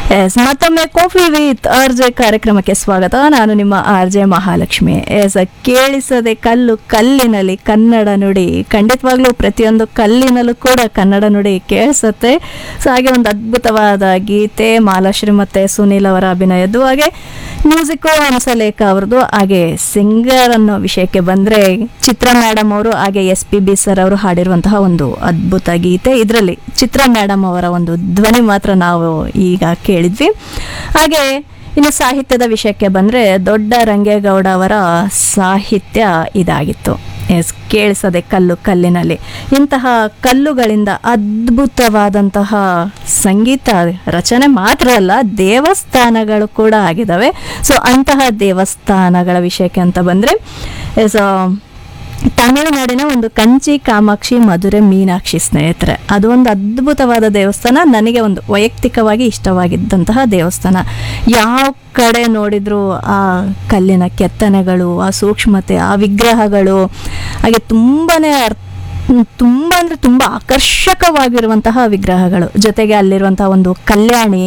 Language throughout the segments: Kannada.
ಎಸ್ ಮತ್ತೊಮ್ಮೆ ಕಾಫಿ ವಿತ್ ಆರ್ ಜೆ ಕಾರ್ಯಕ್ರಮಕ್ಕೆ ಸ್ವಾಗತ ನಾನು ನಿಮ್ಮ ಆರ್ ಜೆ ಮಹಾಲಕ್ಷ್ಮಿ ಎಸ್ ಕೇಳಿಸದೆ ಕಲ್ಲು ಕಲ್ಲಿನಲ್ಲಿ ಕನ್ನಡ ನುಡಿ ಖಂಡಿತವಾಗ್ಲೂ ಪ್ರತಿಯೊಂದು ಕಲ್ಲಿನಲ್ಲೂ ಕೂಡ ಕನ್ನಡ ನುಡಿ ಕೇಳಿಸುತ್ತೆ ಸೊ ಹಾಗೆ ಒಂದು ಅದ್ಭುತವಾದ ಗೀತೆ ಮಾಲಾಶ್ರೀ ಮತ್ತೆ ಸುನೀಲ್ ಅವರ ಅಭಿನಯದ್ದು ಹಾಗೆ ಮ್ಯೂಸಿಕ್ಕು ಹಂಸಲೇಖ ಅವ್ರದ್ದು ಹಾಗೆ ಸಿಂಗರ್ ಅನ್ನೋ ವಿಷಯಕ್ಕೆ ಬಂದರೆ ಚಿತ್ರ ಮೇಡಮ್ ಅವರು ಹಾಗೆ ಎಸ್ ಪಿ ಬಿ ಸರ್ ಅವರು ಹಾಡಿರುವಂತಹ ಒಂದು ಅದ್ಭುತ ಗೀತೆ ಇದರಲ್ಲಿ ಚಿತ್ರ ಮೇಡಮ್ ಅವರ ಒಂದು ಧ್ವನಿ ಮಾತ್ರ ನಾವು ಈಗ ಕೇಳಿದ್ವಿ ಹಾಗೆ ಇನ್ನು ಸಾಹಿತ್ಯದ ವಿಷಯಕ್ಕೆ ಬಂದರೆ ದೊಡ್ಡ ರಂಗೇಗೌಡ ಅವರ ಸಾಹಿತ್ಯ ಇದಾಗಿತ್ತು ಎಸ್ ಕೇಳಿಸದೆ ಕಲ್ಲು ಕಲ್ಲಿನಲ್ಲಿ ಇಂತಹ ಕಲ್ಲುಗಳಿಂದ ಅದ್ಭುತವಾದಂತಹ ಸಂಗೀತ ರಚನೆ ಮಾತ್ರ ಅಲ್ಲ ದೇವಸ್ಥಾನಗಳು ಕೂಡ ಆಗಿದ್ದಾವೆ ಸೊ ಅಂತಹ ದೇವಸ್ಥಾನಗಳ ವಿಷಯಕ್ಕೆ ಅಂತ ಬಂದರೆ ಎಸ್ ತಮಿಳುನಾಡಿನ ಒಂದು ಕಂಚಿ ಕಾಮಾಕ್ಷಿ ಮಧುರೆ ಮೀನಾಕ್ಷಿ ಸ್ನೇಹಿತರೆ ಅದು ಒಂದು ಅದ್ಭುತವಾದ ದೇವಸ್ಥಾನ ನನಗೆ ಒಂದು ವೈಯಕ್ತಿಕವಾಗಿ ಇಷ್ಟವಾಗಿದ್ದಂತಹ ದೇವಸ್ಥಾನ ಯಾವ ಕಡೆ ನೋಡಿದ್ರು ಆ ಕಲ್ಲಿನ ಕೆತ್ತನೆಗಳು ಆ ಸೂಕ್ಷ್ಮತೆ ಆ ವಿಗ್ರಹಗಳು ಹಾಗೆ ತುಂಬಾನೇ ಅರ್ಥ ತುಂಬ ಅಂದರೆ ತುಂಬ ಆಕರ್ಷಕವಾಗಿರುವಂತಹ ವಿಗ್ರಹಗಳು ಜೊತೆಗೆ ಅಲ್ಲಿರುವಂತಹ ಒಂದು ಕಲ್ಯಾಣಿ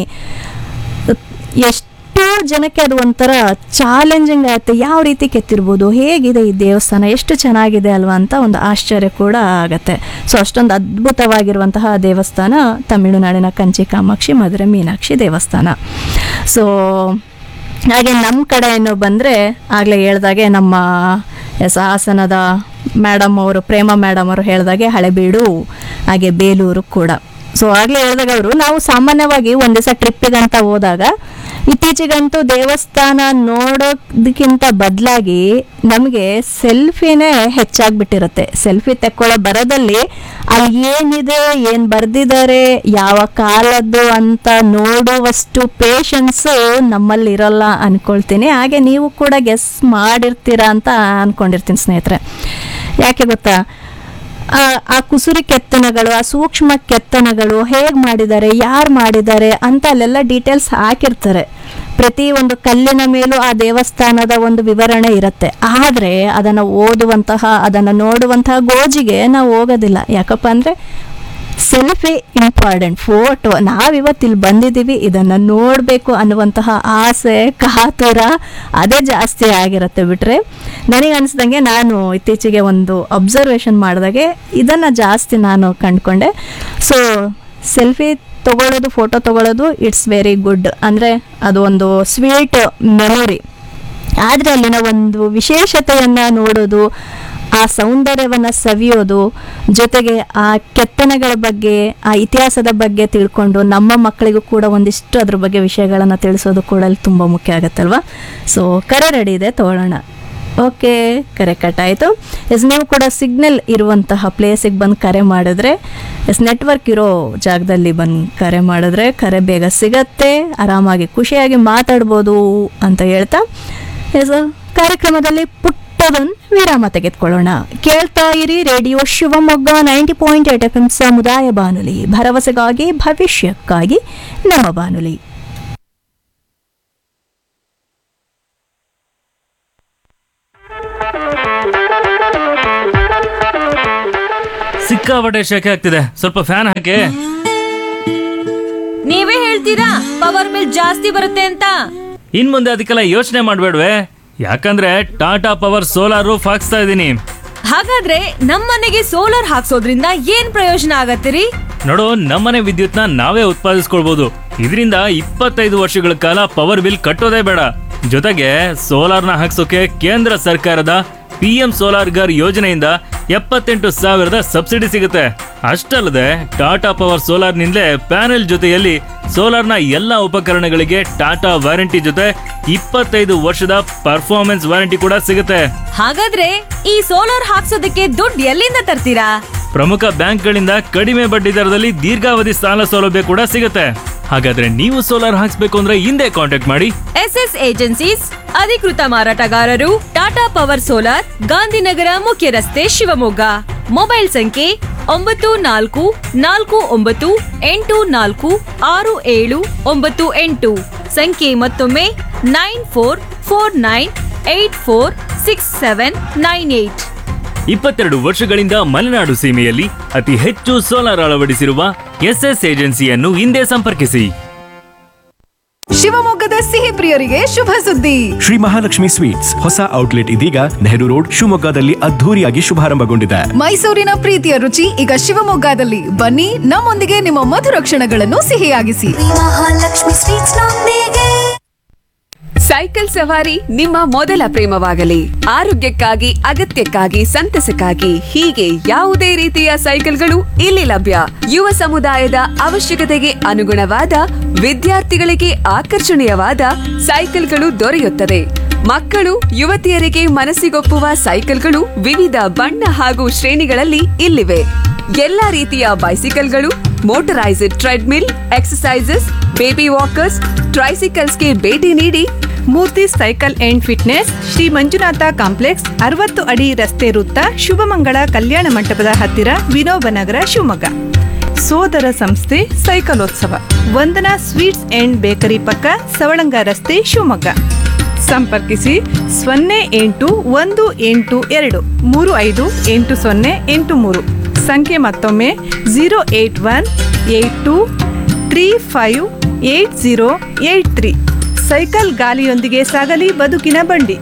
ಎಷ್ಟೋ ಜನಕ್ಕೆ ಅದು ಒಂಥರ ಚಾಲೆಂಜಿಂಗ್ ಆಗುತ್ತೆ ಯಾವ ರೀತಿ ಕೆತ್ತಿರ್ಬೋದು ಹೇಗಿದೆ ಈ ದೇವಸ್ಥಾನ ಎಷ್ಟು ಚೆನ್ನಾಗಿದೆ ಅಲ್ವಾ ಅಂತ ಒಂದು ಆಶ್ಚರ್ಯ ಕೂಡ ಆಗತ್ತೆ ಸೊ ಅಷ್ಟೊಂದು ಅದ್ಭುತವಾಗಿರುವಂತಹ ದೇವಸ್ಥಾನ ತಮಿಳುನಾಡಿನ ಕಂಚಿ ಕಾಮಾಕ್ಷಿ ಮಧುರೆ ಮೀನಾಕ್ಷಿ ದೇವಸ್ಥಾನ ಸೊ ಹಾಗೆ ನಮ್ಮ ಕಡೆಯನ್ನು ಬಂದರೆ ಆಗಲೇ ಹೇಳ್ದಾಗೆ ನಮ್ಮ ಎಸ್ ಹಾಸನದ ಮೇಡಮ್ ಅವರು ಪ್ರೇಮ ಮೇಡಮ್ ಅವರು ಹೇಳ್ದಾಗೆ ಹಳೆಬೀಡು ಹಾಗೆ ಬೇಲೂರು ಕೂಡ ಸೊ ಆಗಲೇ ಹೇಳಿದಾಗ ಅವರು ನಾವು ಸಾಮಾನ್ಯವಾಗಿ ಒಂದು ದಿವಸ ಟ್ರಿಪ್ಪಿಗಂತ ಹೋದಾಗ ಇತ್ತೀಚೆಗಂತೂ ದೇವಸ್ಥಾನ ನೋಡೋದಕ್ಕಿಂತ ಬದಲಾಗಿ ನಮಗೆ ಸೆಲ್ಫಿನೇ ಹೆಚ್ಚಾಗ್ಬಿಟ್ಟಿರುತ್ತೆ ಸೆಲ್ಫಿ ತೆಕ್ಕೊಳ್ಳೋ ಬರೋದಲ್ಲಿ ಅಲ್ಲಿ ಏನಿದೆ ಏನು ಬರೆದಿದ್ದಾರೆ ಯಾವ ಕಾಲದ್ದು ಅಂತ ನೋಡುವಷ್ಟು ಪೇಷನ್ಸು ನಮ್ಮಲ್ಲಿ ಇರೋಲ್ಲ ಅನ್ಕೊಳ್ತೀನಿ ಹಾಗೆ ನೀವು ಕೂಡ ಗೆಸ್ ಮಾಡಿರ್ತೀರಾ ಅಂತ ಅನ್ಕೊಂಡಿರ್ತೀನಿ ಸ್ನೇಹಿತರೆ ಯಾಕೆ ಗೊತ್ತಾ ಆ ಆ ಕುಸುರಿ ಕೆತ್ತನೆಗಳು ಆ ಸೂಕ್ಷ್ಮ ಕೆತ್ತನೆಗಳು ಹೇಗೆ ಮಾಡಿದ್ದಾರೆ ಯಾರು ಮಾಡಿದ್ದಾರೆ ಅಂತ ಅಲ್ಲೆಲ್ಲ ಡೀಟೇಲ್ಸ್ ಹಾಕಿರ್ತಾರೆ ಪ್ರತಿ ಒಂದು ಕಲ್ಲಿನ ಮೇಲೂ ಆ ದೇವಸ್ಥಾನದ ಒಂದು ವಿವರಣೆ ಇರುತ್ತೆ ಆದರೆ ಅದನ್ನು ಓದುವಂತಹ ಅದನ್ನು ನೋಡುವಂತಹ ಗೋಜಿಗೆ ನಾವು ಹೋಗೋದಿಲ್ಲ ಯಾಕಪ್ಪ ಅಂದರೆ ಸೆಲ್ಫಿ ಇಂಪಾರ್ಟೆಂಟ್ ಫೋಟೋ ನಾವಿವತ್ತು ಇಲ್ಲಿ ಬಂದಿದ್ದೀವಿ ಇದನ್ನು ನೋಡಬೇಕು ಅನ್ನುವಂತಹ ಆಸೆ ಕಾತುರ ಅದೇ ಜಾಸ್ತಿ ಆಗಿರುತ್ತೆ ಬಿಟ್ರೆ ನನಗೆ ಅನಿಸ್ದಂಗೆ ನಾನು ಇತ್ತೀಚೆಗೆ ಒಂದು ಅಬ್ಸರ್ವೇಷನ್ ಮಾಡಿದಾಗೆ ಇದನ್ನು ಜಾಸ್ತಿ ನಾನು ಕಂಡ್ಕೊಂಡೆ ಸೊ ಸೆಲ್ಫಿ ತಗೊಳ್ಳೋದು ಫೋಟೋ ತಗೊಳ್ಳೋದು ಇಟ್ಸ್ ವೆರಿ ಗುಡ್ ಅಂದರೆ ಅದು ಒಂದು ಸ್ವೀಟ್ ಮೆಮೊರಿ ಆದರೆ ಅಲ್ಲಿನ ಒಂದು ವಿಶೇಷತೆಯನ್ನು ನೋಡೋದು ಆ ಸೌಂದರ್ಯವನ್ನು ಸವಿಯೋದು ಜೊತೆಗೆ ಆ ಕೆತ್ತನೆಗಳ ಬಗ್ಗೆ ಆ ಇತಿಹಾಸದ ಬಗ್ಗೆ ತಿಳ್ಕೊಂಡು ನಮ್ಮ ಮಕ್ಕಳಿಗೂ ಕೂಡ ಒಂದಿಷ್ಟು ಅದ್ರ ಬಗ್ಗೆ ವಿಷಯಗಳನ್ನು ತಿಳಿಸೋದು ಕೂಡ ಅಲ್ಲಿ ತುಂಬ ಮುಖ್ಯ ಆಗುತ್ತಲ್ವಾ ಸೊ ಕರೆ ರೆಡಿ ಇದೆ ತಗೊಳ್ಳೋಣ ಓಕೆ ಕರೆ ಕಟ್ ಆಯಿತು ಎಸ್ ನೀವು ಕೂಡ ಸಿಗ್ನಲ್ ಇರುವಂತಹ ಪ್ಲೇಸಿಗೆ ಬಂದು ಕರೆ ಮಾಡಿದ್ರೆ ಎಸ್ ನೆಟ್ವರ್ಕ್ ಇರೋ ಜಾಗದಲ್ಲಿ ಬಂದು ಕರೆ ಮಾಡಿದ್ರೆ ಕರೆ ಬೇಗ ಸಿಗತ್ತೆ ಆರಾಮಾಗಿ ಖುಷಿಯಾಗಿ ಮಾತಾಡ್ಬೋದು ಅಂತ ಹೇಳ್ತಾ ಎಸ್ ಕಾರ್ಯಕ್ರಮದಲ್ಲಿ ಪುಟ್ಟದೊಂದು ವಿರಾಮ ತೆಗೆದುಕೊಳ್ಳೋಣ ಕೇಳ್ತಾ ಇರಿ radio Shivamogga ninety point eight F M ಸಮುದಾಯ ಬಾನುಲಿ ಭರವಸೆಗಾಗಿ ಭವಿಷ್ಯಕ್ಕಾಗಿ ನಮ್ಮ ಬಾನುಲಿ ಸಿಕ್ಕಾಪಟ್ಟೆ ಶೆಕೆ ಆಗ್ತಿದೆ ಸ್ವಲ್ಪ ಫ್ಯಾನ್ ಹಾಕಿ ನೀವೇ ಹೇಳ್ತೀರಾ ಪವರ್ ಬಿಲ್ ಜಾಸ್ತಿ ಬರುತ್ತೆ ಅಂತ ಇನ್ ಮುಂದೆ ಅದಕ್ಕೆಲ್ಲ ಯೋಚನೆ ಮಾಡ್ಬೇಡ್ವೆ ಯಾಕಂದ್ರೆ ಟಾಟಾ ಪವರ್ ಸೋಲಾರ್ ರೂಫ್ ಹಾಕ್ಸ್ತಾ ಇದ್ದೀನಿ ಹಾಗಾದ್ರೆ ನಮ್ಮನೆಗೆ ಸೋಲಾರ್ ಹಾಕ್ಸೋದ್ರಿಂದ ಏನ್ ಪ್ರಯೋಜನ ಆಗತ್ತಿರಿ ನೋಡು ನಮ್ಮನೆ ವಿದ್ಯುತ್ನ ನಾವೇ ಉತ್ಪಾದಿಸ್ಕೊಳ್ಬಹುದು ಇದರಿಂದ ಇಪ್ಪತ್ತೈದು ವರ್ಷಗಳ ಕಾಲ ಪವರ್ ಬಿಲ್ ಕಟ್ಟೋದೇ ಬೇಡ ಜೊತೆಗೆ ಸೋಲಾರ್ನ ಹಾಕ್ಸೋಕೆ ಕೇಂದ್ರ ಸರ್ಕಾರದ ಪಿ ಎಂ ಸೋಲಾರ್ ಗರ್ ಯೋಜನೆಯಿಂದ ಎಪ್ಪತ್ತೆಂಟು ಸಾವಿರದ ಸಬ್ಸಿಡಿ ಸಿಗುತ್ತೆ ಅಷ್ಟಲ್ಲದೆ ಟಾಟಾ ಪವರ್ ಸೋಲಾರ್ನಿಂದಲೇ ಪ್ಯಾನೆಲ್ ಜೊತೆಯಲ್ಲಿ ಸೋಲಾರ್ನ ಎಲ್ಲ ಉಪಕರಣಗಳಿಗೆ ಟಾಟಾ ವಾರಂಟಿ ಜೊತೆ ಇಪ್ಪತ್ತೈದು ವರ್ಷದ ಪರ್ಫಾರ್ಮೆನ್ಸ್ ವಾರಂಟಿ ಕೂಡ ಸಿಗುತ್ತೆ ಹಾಗಾದ್ರೆ ಈ ಸೋಲಾರ್ ಹಾಕ್ಸೋದಕ್ಕೆ ದುಡ್ಡು ಎಲ್ಲಿಂದ ತರ್ತೀರಾ ಪ್ರಮುಖ ಬ್ಯಾಂಕ್ಗಳಿಂದ ಕಡಿಮೆ ಬಡ್ಡಿ ದರದಲ್ಲಿ ದೀರ್ಘಾವಧಿ ಸಾಲ ಸೌಲಭ್ಯ ಕೂಡ ಸಿಗುತ್ತೆ ಹಾಗಾದ್ರೆ ನೀವು ಸೋಲಾರ್ ಹಾಕ್ಸ್ಬೇಕು ಅಂದ್ರೆ ಹಿಂದೆ ಕಾಂಟ್ಯಾಕ್ಟ್ ಮಾಡಿ ಎಸ್ ಎಸ್ ಏಜೆನ್ಸೀಸ್ ಅಧಿಕೃತ ಮಾರಾಟಗಾರರು ಟಾಟಾ ಪವರ್ ಸೋಲಾರ್ ಗಾಂಧಿನಗರ ಮುಖ್ಯ ರಸ್ತೆ ಶಿವಮೊಗ್ಗ ಮೊಬೈಲ್ ಸಂಖ್ಯೆ ಒಂಬತ್ತು ನಾಲ್ಕು ನಾಲ್ಕು ಒಂಬತ್ತು ಎಂಟು ನಾಲ್ಕು ಆರು ಏಳು ಒಂಬತ್ತು ಎಂಟು ಸಂಖ್ಯೆ ಮತ್ತೊಮ್ಮೆ nine four four nine eight four six seven nine eight ಇಪ್ಪತ್ತೆರಡು ವರ್ಷಗಳಿಂದ ಮಲೆನಾಡು ಸೀಮೆಯಲ್ಲಿ ಅತಿ ಹೆಚ್ಚು ಸೋಲಾರ್ ಅಳವಡಿಸಿರುವ ಎಸ್ಎಸ್ ಏಜೆನ್ಸಿಯನ್ನು ಹಿಂದೆ ಸಂಪರ್ಕಿಸಿ ಶಿವಮೊಗ್ಗದ ಸಿಹಿ ಪ್ರಿಯರಿಗೆ ಶುಭ ಸುದ್ದಿ ಶ್ರೀ ಮಹಾಲಕ್ಷ್ಮಿ ಸ್ವೀಟ್ಸ್ ಹೊಸ ಔಟ್ಲೆಟ್ ಇದೀಗ ನೆಹರು ರೋಡ್ ಶಿವಮೊಗ್ಗದಲ್ಲಿ ಅದ್ಧೂರಿಯಾಗಿ ಶುಭಾರಂಭಗೊಂಡಿದೆ ಮೈಸೂರಿನ ಪ್ರೀತಿಯ ರುಚಿ ಈಗ ಶಿವಮೊಗ್ಗದಲ್ಲಿ ಬನ್ನಿ ನಮ್ಮೊಂದಿಗೆ ನಿಮ್ಮ ಮಧುರ ಕ್ಷಣಗಳನ್ನು ಸಿಹಿಯಾಗಿಸಿ ಮಹಾಲಕ್ಷ್ಮಿ ಸ್ವೀಟ್ಸ್ ನೊಂದಿಗೆ ಸೈಕಲ್ ಸವಾರಿ ನಿಮ್ಮ ಮೊದಲ ಪ್ರೇಮವಾಗಲಿ ಆರೋಗ್ಯಕ್ಕಾಗಿ ಅಗತ್ಯಕ್ಕಾಗಿ ಸಂತಸಕ್ಕಾಗಿ ಹೀಗೆ ಯಾವುದೇ ರೀತಿಯ ಸೈಕಲ್ಗಳು ಇಲ್ಲಿ ಲಭ್ಯ ಯುವ ಸಮುದಾಯದ ಅವಶ್ಯಕತೆಗೆ ಅನುಗುಣವಾದ ವಿದ್ಯಾರ್ಥಿಗಳಿಗೆ ಆಕರ್ಷಣೀಯವಾದ ಸೈಕಲ್ಗಳು ದೊರೆಯುತ್ತದೆ ಮಕ್ಕಳು ಯುವತಿಯರಿಗೆ ಮನಸ್ಸಿಗೊಪ್ಪುವ ಸೈಕಲ್ಗಳು ವಿವಿಧ ಬಣ್ಣ ಹಾಗೂ ಶ್ರೇಣಿಗಳಲ್ಲಿ ಇಲ್ಲಿವೆ ಎಲ್ಲಾ ರೀತಿಯ ಬೈಸಿಕಲ್ಗಳು motorised treadmill exercises baby walkers ಟ್ರೈಸಿಕಲ್ಸ್ಗೆ ಭೇಟಿ ನೀಡಿ Murthy cycle and fitness Shri Manjunatha complex ಅರವತ್ತು ಅಡಿ ರಸ್ತೆ ವೃತ್ತ ಶುಭಮಂಗಳ ಕಲ್ಯಾಣ ಮಂಟಪದ ಹತ್ತಿರ ವಿನೋಬ ನಗರ ಶಿವಮೊಗ್ಗ ಸೋದರ ಸಂಸ್ಥೆ ಸೈಕಲೋತ್ಸವ ವಂದನಾ ಸ್ವೀಟ್ಸ್ ಅಂಡ್ ಬೇಕರಿ ಪಕ್ಕ ಸವಳಂಗ ರಸ್ತೆ ಶಿವಮೊಗ್ಗ ಸಂಪರ್ಕಿಸಿ ಸೊನ್ನೆ ಎಂಟು ಒಂದು ಎಂಟು ಎರಡು ಮೂರು ಐದು ಎಂಟು ಸೊನ್ನೆ ಎಂಟು ಮೂರು ಸಂಖ್ಯೆ ಮತ್ತೊಮ್ಮೆ zero eight one eight two three five eight zero eight three cycle ಗಾಲಿಯೊಂದಿಗೆ ಸಾಗಲಿ ಬದುಕಿನ ಬಂಡಿ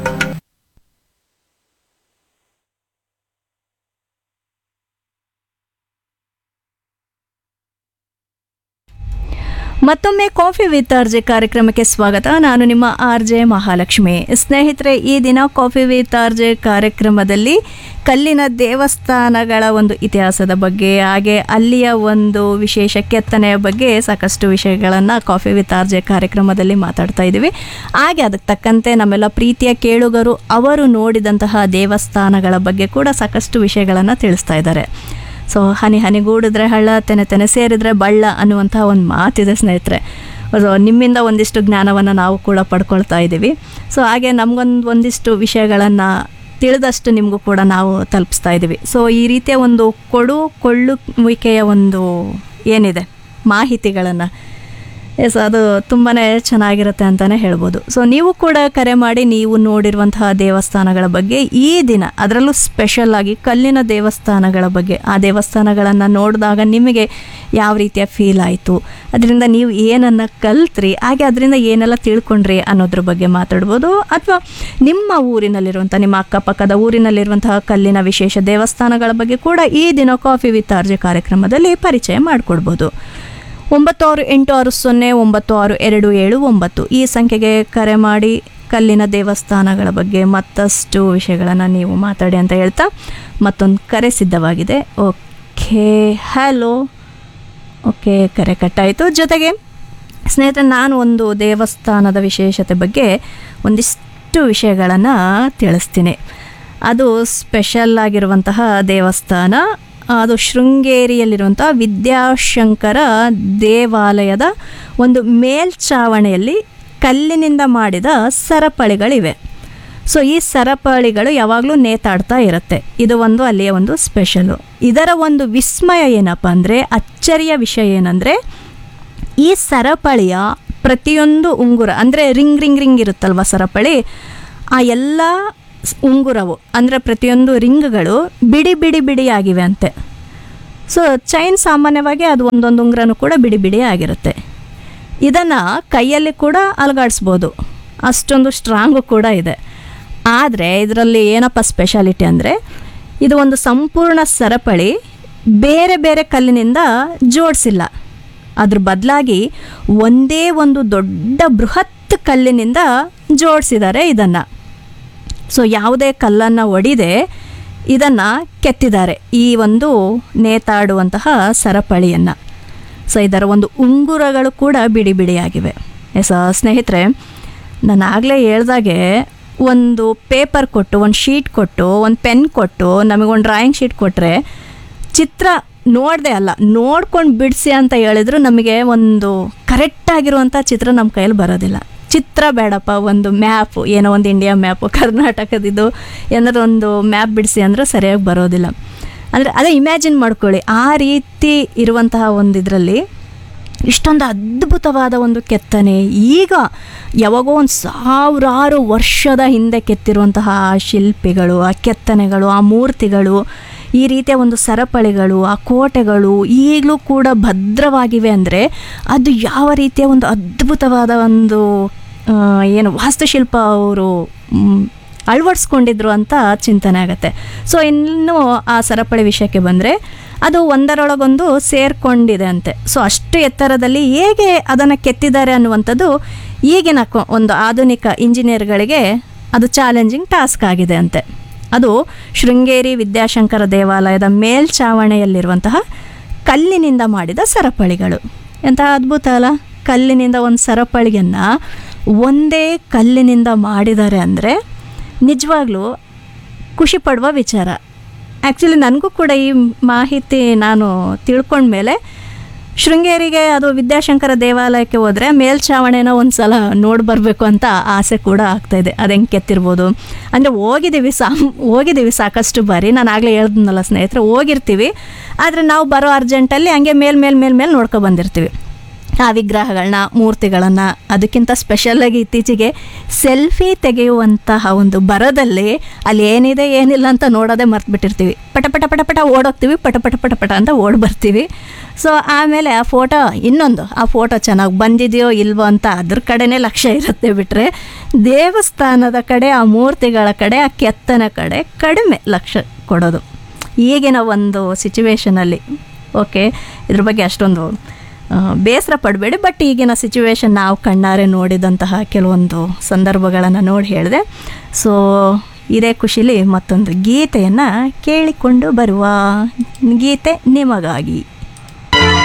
ಮತ್ತೊಮ್ಮೆ ಕಾಫಿ ವಿತ್ ಆರ್ ಜೆ ಕಾರ್ಯಕ್ರಮಕ್ಕೆ ಸ್ವಾಗತ ನಾನು ನಿಮ್ಮ ಆರ್ ಜೆ ಮಹಾಲಕ್ಷ್ಮಿ ಸ್ನೇಹಿತರೆ ಈ ದಿನ ಕಾಫಿ ವಿತ್ ಆರ್ ಜೆ ಕಾರ್ಯಕ್ರಮದಲ್ಲಿ ಕಲ್ಲಿನ ದೇವಸ್ಥಾನಗಳ ಒಂದು ಇತಿಹಾಸದ ಬಗ್ಗೆ ಹಾಗೆ ಅಲ್ಲಿಯ ಒಂದು ವಿಶೇಷ ಕೆತ್ತನೆಯ ಬಗ್ಗೆ ಸಾಕಷ್ಟು ವಿಷಯಗಳನ್ನು ಕಾಫಿ ವಿತ್ ಆರ್ ಜೆ ಕಾರ್ಯಕ್ರಮದಲ್ಲಿ ಮಾತಾಡ್ತಾ ಇದ್ದೀವಿ ಹಾಗೆ ಅದಕ್ಕೆ ತಕ್ಕಂತೆ ನಮ್ಮೆಲ್ಲ ಪ್ರೀತಿಯ ಕೇಳುಗರು ಅವರು ನೋಡಿದಂತಹ ದೇವಸ್ಥಾನಗಳ ಬಗ್ಗೆ ಕೂಡ ಸಾಕಷ್ಟು ವಿಷಯಗಳನ್ನು ತಿಳಿಸ್ತಾ ಇದ್ದಾರೆ ಸೊ ಹನಿ ಹನಿಗೂಡಿದ್ರೆ ಹಳ್ಳ ತೆನೆ ತೆನೆ ಸೇರಿದ್ರೆ ಬಳ್ಳ ಅನ್ನುವಂಥ ಒಂದು ಮಾತಿದೆ ಸ್ನೇಹಿತರೆ ಅದು ನಿಮ್ಮಿಂದ ಒಂದಿಷ್ಟು ಜ್ಞಾನವನ್ನು ನಾವು ಕೂಡ ಪಡ್ಕೊಳ್ತಾ ಇದ್ದೀವಿ ಸೊ ಹಾಗೆ ನಮಗೊಂದು ಒಂದಿಷ್ಟು ವಿಷಯಗಳನ್ನು ತಿಳಿದಷ್ಟು ನಿಮಗೂ ಕೂಡ ನಾವು ತಲುಪಿಸ್ತಾ ಇದ್ದೀವಿ ಸೊ ಈ ರೀತಿಯ ಒಂದು ಕೊಡು ಕೊಳ್ಳುವಿಕೆಯ ಒಂದು ಏನಿದೆ ಮಾಹಿತಿಗಳನ್ನು ಎಸ್ ಅದು ತುಂಬಾ ಚೆನ್ನಾಗಿರುತ್ತೆ ಅಂತಲೇ ಹೇಳ್ಬೋದು ಸೊ ನೀವು ಕೂಡ ಕರೆ ಮಾಡಿ ನೀವು ನೋಡಿರುವಂತಹ ದೇವಸ್ಥಾನಗಳ ಬಗ್ಗೆ ಈ ದಿನ ಅದರಲ್ಲೂ ಸ್ಪೆಷಲ್ ಆಗಿ ಕಲ್ಲಿನ ದೇವಸ್ಥಾನಗಳ ಬಗ್ಗೆ ಆ ದೇವಸ್ಥಾನಗಳನ್ನು ನೋಡಿದಾಗ ನಿಮಗೆ ಯಾವ ರೀತಿಯ ಫೀಲ್ ಆಯಿತು ಅದರಿಂದ ನೀವು ಏನನ್ನು ಕಲ್ತ್ರಿ ಹಾಗೆ ಅದರಿಂದ ಏನೆಲ್ಲ ತಿಳ್ಕೊಂಡ್ರಿ ಅನ್ನೋದ್ರ ಬಗ್ಗೆ ಮಾತಾಡ್ಬೋದು ಅಥವಾ ನಿಮ್ಮ ಊರಿನಲ್ಲಿರುವಂಥ ನಿಮ್ಮ ಅಕ್ಕಪಕ್ಕದ ಊರಿನಲ್ಲಿರುವಂತಹ ಕಲ್ಲಿನ ವಿಶೇಷ ದೇವಸ್ಥಾನಗಳ ಬಗ್ಗೆ ಕೂಡ ಈ ದಿನ ಕಾಫಿ ವಿತ್ ಆರ್ಜೆ ಕಾರ್ಯಕ್ರಮದಲ್ಲಿ ಪರಿಚಯ ಮಾಡಿಕೊಡ್ಬೋದು ಒಂಬತ್ತು ಆರು ಎಂಟು ಆರು ಸೊನ್ನೆ ಒಂಬತ್ತು ಆರು ಎರಡು ಏಳು ಒಂಬತ್ತು ಈ ಸಂಖ್ಯೆಗೆ ಕರೆ ಮಾಡಿ ಕಲ್ಲಿನ ದೇವಸ್ಥಾನಗಳ ಬಗ್ಗೆ ಮತ್ತಷ್ಟು ವಿಷಯಗಳನ್ನು ನೀವು ಮಾತಾಡಿ ಅಂತ ಹೇಳ್ತಾ ಮತ್ತೊಂದು ಕರೆ ಸಿದ್ಧವಾಗಿದೆ ಓಕೆ ಹಲೋ ಓಕೆ ಕರೆ ಕಟ್ಟಾಯಿತು ಜೊತೆಗೆ ಸ್ನೇಹಿತರೆ ನಾನು ಒಂದು ದೇವಸ್ಥಾನದ ವಿಶೇಷತೆ ಬಗ್ಗೆ ಒಂದಿಷ್ಟು ವಿಷಯಗಳನ್ನು ತಿಳಿಸ್ತೀನಿ ಅದು ಸ್ಪೆಷಲ್ ಆಗಿರುವಂತಹ ದೇವಸ್ಥಾನ ಅದು ಶೃಂಗೇರಿಯಲ್ಲಿರುವಂಥ ವಿದ್ಯಾಶಂಕರ ದೇವಾಲಯದ ಒಂದು ಮೇಲ್ಛಾವಣಿಯಲ್ಲಿ ಕಲ್ಲಿನಿಂದ ಮಾಡಿದ ಸರಪಳಿಗಳಿವೆ ಸೊ ಈ ಸರಪಳಿಗಳು ಯಾವಾಗಲೂ ನೇತಾಡ್ತಾ ಇರುತ್ತೆ ಇದು ಒಂದು ಅಲ್ಲಿಯ ಒಂದು ಸ್ಪೆಷಲು ಇದರ ಒಂದು ವಿಸ್ಮಯ ಏನಪ್ಪ ಅಂದರೆ ಅಚ್ಚರಿಯ ವಿಷಯ ಏನಂದರೆ ಈ ಸರಪಳಿಯ ಪ್ರತಿಯೊಂದು ಉಂಗುರ ಅಂದರೆ ರಿಂಗ್ ರಿಂಗ್ ರಿಂಗ್ ಇರುತ್ತಲ್ವ ಸರಪಳಿ ಆ ಎಲ್ಲ ಸ್- ಉಂಗುರವು ಅಂದರೆ ಪ್ರತಿಯೊಂದು ರಿಂಗ್ಗಳು ಬಿಡಿ ಬಿಡಿ ಬಿಡಿಯಾಗಿವೆ ಅಂತೆ ಸೊ ಚೈನ್ ಸಾಮಾನ್ಯವಾಗಿ ಅದು ಒಂದೊಂದು ಉಂಗುರನೂ ಕೂಡ ಬಿಡಿ ಬಿಡಿ ಆಗಿರುತ್ತೆ ಇದನ್ನು ಕೈಯಲ್ಲಿ ಕೂಡ ಅಲಗಾಡಿಸ್ಬೋದು ಅಷ್ಟೊಂದು ಸ್ಟ್ರಾಂಗು ಕೂಡ ಇದೆ ಆದರೆ ಇದರಲ್ಲಿ ಏನಪ್ಪ ಸ್ಪೆಷಾಲಿಟಿ ಅಂದರೆ ಇದು ಒಂದು ಸಂಪೂರ್ಣ ಸರಪಳಿ ಬೇರೆ ಬೇರೆ ಕಲ್ಲಿನಿಂದ ಜೋಡಿಸಿಲ್ಲ ಅದ್ರ ಬದಲಾಗಿ ಒಂದೇ ಒಂದು ದೊಡ್ಡ ಬೃಹತ್ ಕಲ್ಲಿನಿಂದ ಜೋಡಿಸಿದ್ದಾರೆ ಇದನ್ನು ಸೊ ಯಾವುದೇ ಕಲ್ಲನ್ನು ಒಡಿದೆ ಇದನ್ನು ಕೆತ್ತಿದ್ದಾರೆ ಈ ಒಂದು ನೇತಾಡುವಂತಹ ಸರಪಳಿಯನ್ನು ಸೊ ಇದರ ಒಂದು ಉಂಗುರಗಳು ಕೂಡ ಬಿಡಿ ಬಿಡಿಯಾಗಿವೆ ಎಸ್ ಸ್ನೇಹಿತರೆ ನಾನು ಆಗಲೇ ಹೇಳ್ದಾಗೆ ಒಂದು ಪೇಪರ್ ಕೊಟ್ಟು ಒಂದು ಶೀಟ್ ಕೊಟ್ಟು ಒಂದು ಪೆನ್ ಕೊಟ್ಟು ನಮಗೊಂದು ಡ್ರಾಯಿಂಗ್ ಶೀಟ್ ಕೊಟ್ಟರೆ ಚಿತ್ರ ನೋಡದೆ ಅಲ್ಲ ನೋಡ್ಕೊಂಡು ಬಿಡಿಸಿ ಅಂತ ಹೇಳಿದ್ರು ನಮಗೆ ಒಂದು ಕರೆಕ್ಟಾಗಿರುವಂಥ ಚಿತ್ರ ನಮ್ಮ ಕೈಯಲ್ಲಿ ಬರೋದಿಲ್ಲ ಚಿತ್ರ ಬೇಡಪ್ಪ ಒಂದು ಮ್ಯಾಪು ಏನೋ ಒಂದು ಇಂಡಿಯಾ ಮ್ಯಾಪು ಕರ್ನಾಟಕದಿದ್ದು ಏನಾದ್ರು ಒಂದು ಮ್ಯಾಪ್ ಬಿಡಿಸಿ ಅಂದರೆ ಸರಿಯಾಗಿ ಬರೋದಿಲ್ಲ ಅಂದರೆ ಅದೇ ಇಮ್ಯಾಜಿನ್ ಮಾಡ್ಕೊಳ್ಳಿ ಆ ರೀತಿ ಇರುವಂತಹ ಒಂದು ಇದರಲ್ಲಿ ಇಷ್ಟೊಂದು ಅದ್ಭುತವಾದ ಒಂದು ಕೆತ್ತನೆ ಈಗ ಯಾವಾಗೋ ಒಂದು ಸಾವಿರಾರು ವರ್ಷದ ಹಿಂದೆ ಕೆತ್ತಿರುವಂತಹ ಆ ಶಿಲ್ಪಿಗಳು ಆ ಕೆತ್ತನೆಗಳು ಆ ಮೂರ್ತಿಗಳು ಈ ರೀತಿಯ ಒಂದು ಸರಪಳಿಗಳು ಆ ಕೋಟೆಗಳು ಈಗಲೂ ಕೂಡ ಭದ್ರವಾಗಿವೆ ಅಂದರೆ ಅದು ಯಾವ ರೀತಿಯ ಒಂದು ಅದ್ಭುತವಾದ ಒಂದು ಆ, ಏನು ವಾಸ್ತುಶಿಲ್ಪ ಅವರು ಮ್, ಅಳವಡಿಸ್ಕೊಂಡಿದ್ರು ಅಂತ ಚಿಂತನೆ ಆಗುತ್ತೆ ಸೊ ಇನ್ನು ಆ ಸರಪಳಿ ವಿಷಯಕ್ಕೆ ಬಂದರೆ ಅದು ಒಂದರೊಳಗೊಂದು ಸೇರ್ಕೊಂಡಿದೆ ಅಂತೆ ಸೊ ಅಷ್ಟು ಎತ್ತರದಲ್ಲಿ ಹೇಗೆ ಅದನ್ನು ಕೆತ್ತಿದ್ದಾರೆ ಅನ್ನುವಂಥದ್ದು ಈಗಿನ ಕೊ- ಒಂದು ಆಧುನಿಕ ಇಂಜಿನಿಯರ್ಗಳಿಗೆ ಅದು ಚಾಲೆಂಜಿಂಗ್ ಟಾಸ್ಕ್ ಆಗಿದೆ ಅಂತೆ ಅದು ಶೃಂಗೇರಿ ವಿದ್ಯಾಶಂಕರ ದೇವಾಲಯದ ಮೇಲ್ಛಾವಣಿಯಲ್ಲಿರುವಂತಹ ಕಲ್ಲಿನಿಂದ ಮಾಡಿದ ಸರಪಳಿಗಳು ಎಂತಹ ಅದ್ಭುತ ಅಲ್ಲ ಕಲ್ಲಿನಿಂದ ಒಂದು ಸರಪಳಿಯನ್ನು ಒಂದೇ ಕಲ್ಲಿನಿಂದ ಮಾಡಿದ್ದಾರೆ ಅಂದರೆ ನಿಜವಾಗ್ಲೂ ಖುಷಿ ಪಡುವ ವಿಚಾರ ಆ್ಯಕ್ಚುಲಿ ನನಗೂ ಕೂಡ ಈ ಮಾಹಿತಿ ನಾನು ತಿಳ್ಕೊಂಡ್ಮೇಲೆ ಶೃಂಗೇರಿಗೆ ಅದು ವಿದ್ಯಾಶಂಕರ ದೇವಾಲಯಕ್ಕೆ ಹೋದರೆ ಮೇಲ್ಛಾವಣಿನ ಒಂದು ಸಲ ನೋಡಿ ಬರಬೇಕು ಅಂತ ಆಸೆ ಕೂಡ ಆಗ್ತಾಯಿದೆ ಅದು ಹೆಂಗೆ ಕೆತ್ತಿರ್ಬೋದು ಅಂದರೆ ಹೋಗಿದ್ದೀವಿ ಸಾ ಹೋಗಿದ್ದೀವಿ ಸಾಕಷ್ಟು ಬಾರಿ ನಾನು ಆಗಲೇ ಹೇಳ್ದನಲ್ಲ ಸ್ನೇಹಿತರೆ ಹೋಗಿರ್ತೀವಿ ಆದರೆ ನಾವು ಬರೋ ಅರ್ಜೆಂಟಲ್ಲಿ ಹಂಗೆ ಮೇಲ್ ಮೇಲ್ ಮೇಲ್ ಮೇಲೆ ನೋಡ್ಕೊ ಬಂದಿರ್ತೀವಿ ಆ ವಿಗ್ರಹಗಳನ್ನ ಮೂರ್ತಿಗಳನ್ನು ಅದಕ್ಕಿಂತ ಸ್ಪೆಷಲಾಗಿ ಇತ್ತೀಚೆಗೆ ಸೆಲ್ಫಿ ತೆಗೆಯುವಂತಹ ಒಂದು ಬರದಲ್ಲಿ ಅಲ್ಲಿ ಏನಿದೆ ಏನಿಲ್ಲ ಅಂತ ನೋಡೋದೇ ಮರ್ತ್ಬಿಟ್ಟಿರ್ತೀವಿ ಪಟ ಪಟ ಪಟ ಪಟ ಓಡೋಗ್ತೀವಿ ಪಟ ಪಟ ಪಟ ಪಟ ಅಂತ ಓಡಿ ಬರ್ತೀವಿ ಸೊ ಆಮೇಲೆ ಆ ಫೋಟೋ ಇನ್ನೊಂದು ಆ ಫೋಟೋ ಚೆನ್ನಾಗಿ ಬಂದಿದೆಯೋ ಇಲ್ವೋ ಅಂತ ಅದ್ರ ಕಡೆನೇ ಲಕ್ಷ್ಯ ಇರುತ್ತೆ ಬಿಟ್ಟರೆ ದೇವಸ್ಥಾನದ ಕಡೆ ಆ ಮೂರ್ತಿಗಳ ಕಡೆ ಆ ಕೆತ್ತನ ಕಡೆ ಕಡಿಮೆ ಲಕ್ಷ್ಯ ಕೊಡೋದು ಈಗಿನ ಒಂದು ಸಿಚುವೇಶನಲ್ಲಿ ಓಕೆ ಇದ್ರ ಬಗ್ಗೆ ಅಷ್ಟೊಂದು ಆ, ಬೇಸರ ಪಡಬೇಡಿ ಬಟ್ ಈಗಿನ ಸಿಚುವೇಶನ್ ನಾವು ಕಣ್ಣಾರೆ ನೋಡಿದಂತಹ ಕೆಲವೊಂದು ಸಂದರ್ಭಗಳನ್ನು ನೋಡಿ ಹೇಳಿದೆ ಸೊ ಇದೇ ಖುಷಿಲಿ ಮತ್ತೊಂದು ಗೀತೆಯನ್ನು ಕೇಳಿಕೊಂಡು ಬರುವ ಗೀತೆ ನಿಮಗಾಗಿ